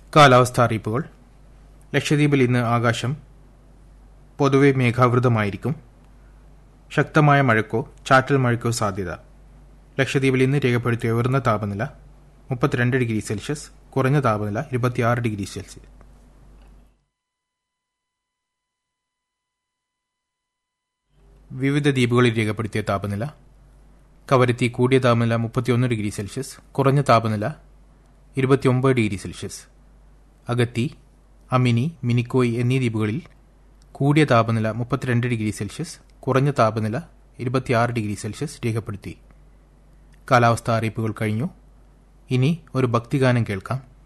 കാലാവസ്ഥാ അറിയിപ്പുകൾ ലക്ഷദ്വീപിൽ ഇന്ന് ആകാശം പൊതുവെ മേഘാവൃതമായിരിക്കും ശക്തമായ മഴക്കോ ചാറ്റൽ മഴയ്ക്കോ സാധ്യത ലക്ഷദ്വീപിൽ ഇന്ന് രേഖപ്പെടുത്തിയ ഉയർന്ന താപനില മുപ്പത്തിരണ്ട് ഡിഗ്രി സെൽഷ്യസ് കുറഞ്ഞ താപനില ഇരുപത്തിയാറ് ഡിഗ്രി സെൽഷ്യസ് വിവിധ ദ്വീപുകളിൽ രേഖപ്പെടുത്തിയ താപനില കവരത്തി കൂടിയ താപനില മുപ്പത്തിയൊന്ന് ഡിഗ്രി സെൽഷ്യസ് കുറഞ്ഞ താപനില ഇരുപത്തിയൊമ്പത് ഡിഗ്രി സെൽഷ്യസ് അഗത്തി അമിനി മിനിക്കോയ് എന്നീ ദ്വീപുകളിൽ കൂടിയ താപനില മുപ്പത്തിരണ്ട് ഡിഗ്രി സെൽഷ്യസ് കുറഞ്ഞ താപനില ഇരുപത്തിയാറ് ഡിഗ്രി സെൽഷ്യസ് രേഖപ്പെടുത്തി കാലാവസ്ഥാ അറിയിപ്പുകൾ കഴിഞ്ഞു ഇനി ഒരു ഭക്തിഗാനം കേൾക്കാം